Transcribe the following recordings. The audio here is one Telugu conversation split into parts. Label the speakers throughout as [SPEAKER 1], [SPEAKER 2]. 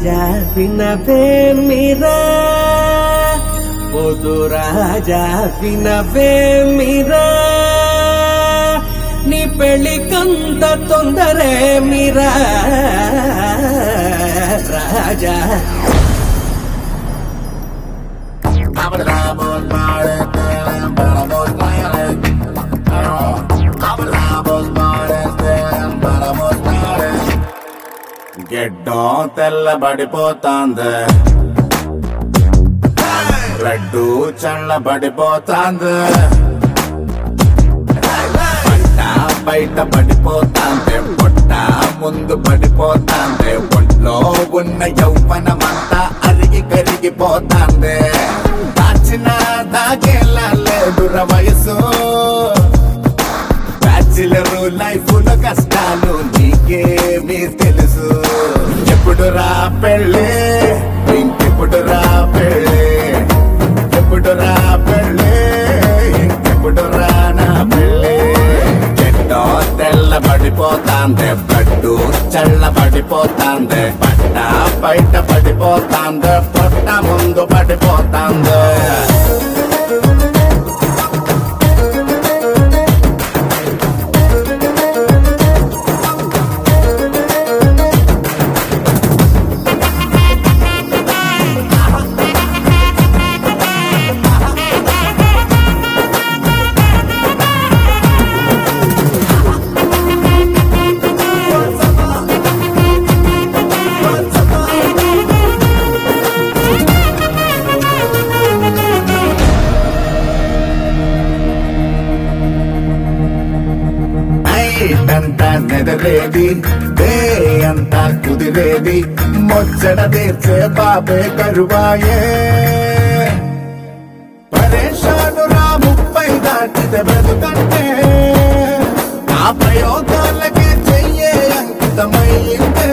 [SPEAKER 1] రాజా వినవే మీరా పొదు రాజా వినవే మీరా నీ పెళ్ళికంత తొందరే మీరా రాజా
[SPEAKER 2] గెడ్డం తెల్లబడిపోతాంది రెడ్డు చల్లబడిపోతాంది పంట బయట పడిపోతాంది పొట్ట ముందు పడిపోతాంది ఒంట్లో ఉన్న యౌవనమంతా అరిగి కరిగిపోతాంది దాచిన దాగేలా లేదుర వయసు బ్యాచిలరు లైఫ్ లో కష్టాలు నీకేమీ తెలుసు ఎప్పుడు రా పెళ్ళి ఇంకెప్పుడు రా పెళ్ళి ఎప్పుడు రా పెళ్ళి ఇంకెప్పుడు రా నా పెళ్ళి చెట్టో తెల్లబడిపోతాంది బడ్డు చల్లబడిపోతాంది పట్ట బయట పడిపోతాంది పొట్ట ముందు పడిపోతాంది నైట్ అంతా నెదరేది డే అంతా కుదిరేది మొచ్చడ తీర్చే బాబే కరువాయే పరేషాను రా ముప్పై దాటితే బ్రతుకంటే ఆ ప్రయోగాలకే చెయ్యే అంకితమైందే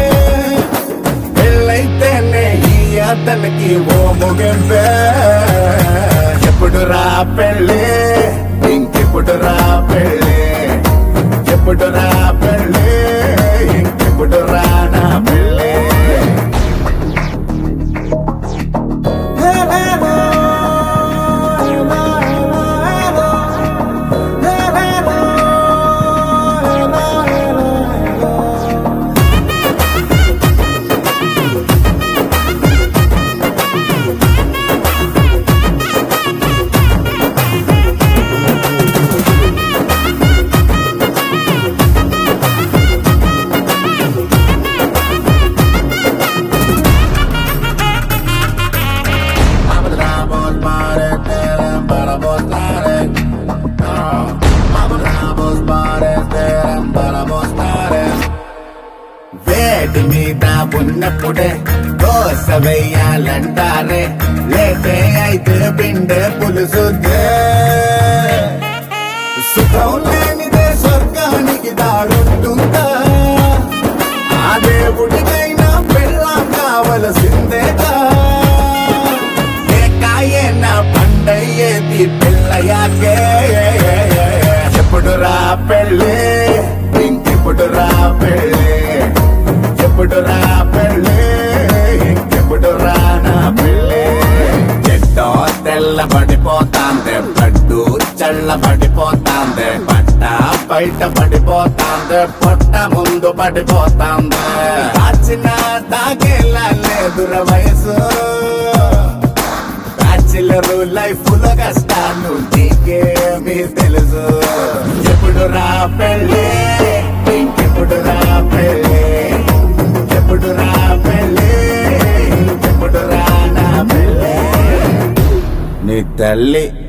[SPEAKER 2] పెళ్ళైతేనే ఈ అతనికి ఓ ముగింపే ఎప్పుడు రా పెళ్ళి ఇంకెప్పుడు రా పెళ్ళి ఎప్పుడు రా పెళ్ళి ఇంకెప్పుడు రా నా పెళ్ళి వేడి మీద ఉన్నప్పుడే దోశ వెయ్యాలంటారే లేటే అయితే బిండె పులుసుదే సుఖం లేనిదే స్వర్గానికి దాడుంటుందా ఆ దేవుడికైనా పెళ్ళాం కావలసిందేగా ఏకాయన పండయ్యేది పిల్లయాకే ఎప్పుడు రా పెళ్ళి ఇంకెప్పుడు రా పెళ్ళి ఎప్పుడు రా పెళ్ళి ఇంకెప్పుడు రా నా పెళ్ళి చెట్టో తెల్లబడిపోతాంది బడ్డు చల్లబడిపోతాంది పట్ట బయట పడిపోతాంది పొట్ట ముందు పడిపోతాంది దాచిన దాగేలా లేదుర వయసు బ్యాచిలరు లైఫ్ లో కష్టాలు నీకేమీ తెలుసు ఎప్పుడు రా పెళ్ళి ఇంకెప్పుడు రా పెళ్ళి ఎప్పుడు రా పెళ్ళి ఇంకెప్పుడు రా నా పెళ్ళి నీ తల్లి